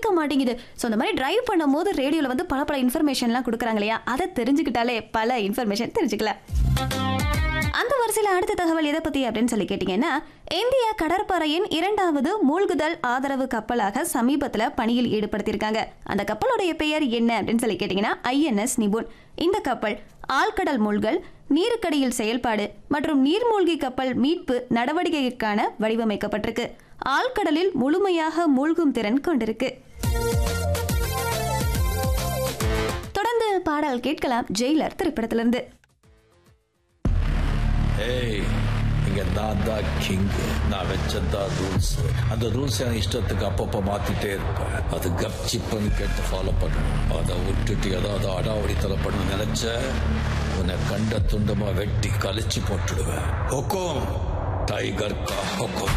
இருக்க மாட்டேங்குது ஸோ அந்த மாதிரி டிரைவ் பண்ணும்போது ரேடியோவில் வந்து பல பல இன்ஃபர்மேஷன்லாம் கொடுக்குறாங்க இல்லையா அதை தெரிஞ்சுக்கிட்டாலே பல இன்ஃபர்மேஷன் தெரிஞ்சுக்கலாம் அந்த வரிசையில் அடுத்த தகவல் எதை பத்தி அப்படின்னு சொல்லி கேட்டீங்கன்னா இந்திய கடற்படையின் இரண்டாவது மூழ்குதல் ஆதரவு கப்பலாக சமீபத்தில் பணியில் ஈடுபடுத்தியிருக்காங்க அந்த கப்பலுடைய பெயர் என்ன அப்படின்னு சொல்லி கேட்டீங்கன்னா ஐஎன்எஸ் நிபுன் இந்த கப்பல் ஆழ்கடல் மூழ்கல் நீருக்கடியில் செயல்பாடு மற்றும் நீர்மூழ்கி கப்பல் மீட்பு நடவடிக்கைக்கான வடிவமைக்கப்பட்டிருக்கு ஆழ்கடலில் முழுமையாக மூழ்கும் திறன் கொண்டிருக்கு தொடர்ந்து பாடல் கேட்கலாம் ஜெயிலர் திரைப்படத்திலிருந்து ஏய் இங்க நான் தான் கிங் நான் வச்சதான் ரூல்ஸ் அந்த ரூல்ஸ் என் இஷ்டத்துக்கு அப்பப்ப மாத்திட்டே இருப்பேன் அது கப்சிப்புன்னு கேட்டு ஃபாலோ பண்ணணும் அதை விட்டுட்டு ஏதாவது அடாவடித்தலை பண்ண நினைச்ச உன்னை கண்ட துண்டமா வெட்டி கழிச்சு போட்டுடுவேன் ஹொக்கோம் டைகர் கா ஹொக்கோம்